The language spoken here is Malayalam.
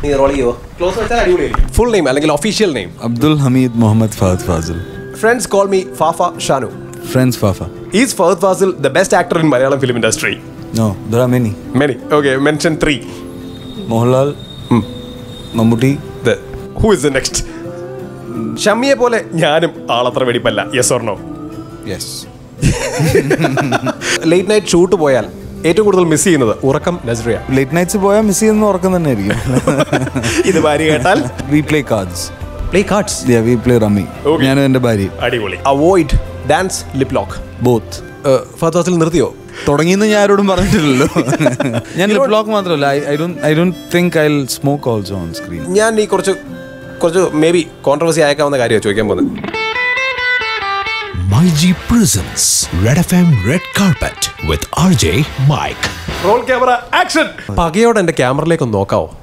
നീ റോൾ ചെയ്യുവോ ക്ലോസ് വെച്ചാൽ അടിപൊളിയായിരിക്കും ഫുൾ നെയിം അല്ലെങ്കിൽ official name Abdul Hamid Mohammed Fahad Fazil. Friends call me Fafa Shanu Friends Fafa. Is Fahad Fazil the best actor in Malayalam film industry No, there are many. Many okay mention three Mohanlal, Mammootty, who is the next ഷമ്മിയെ പോലെ ഞാനും ആളത്ര വെടിപ്പല്ല yes or no yes. Late night shoot പോയാൽ ഏറ്റവും കൂടുതൽ മിസ് ചെയ്യുന്നത് ഉറക്കം നസ്രിയ ലേറ്റ് നൈറ്റ്സ് പോയാൽ മിസ് ചെയ്യുന്ന ഉറക്കം തന്നെ ആയിരിക്കും ഇത് ഭാര്യ കേട്ടാൽ we play cards play cards we play rummy Okay. ഞാനും എൻ്റെ ഭാര്യ അടിപൊളി avoid dance lip lock both Fahad Fazil നിർത്തിയോ തുടങ്ങിയെന്ന് ഞാൻ ആരോടും പറഞ്ഞിട്ടില്ലല്ലോ ഞാൻ ലിപ് ലോക്ക് മാത്രമല്ല I don't I don't think I smoke also on screen ഞാൻ ഈ കുറച്ച് കുറച്ച് മേ ബി കോൺട്രവേഴ്സി അയക്കാവുന്ന കാര്യമാണ് ചോദിക്കാൻ പോകുന്നത് MyG presents Red FM Red Carpet with RJ Mike. Roll camera action പകയോടെ എന്റെ ക്യാമറയിലേക്ക് ഒന്ന് നോക്കാവോ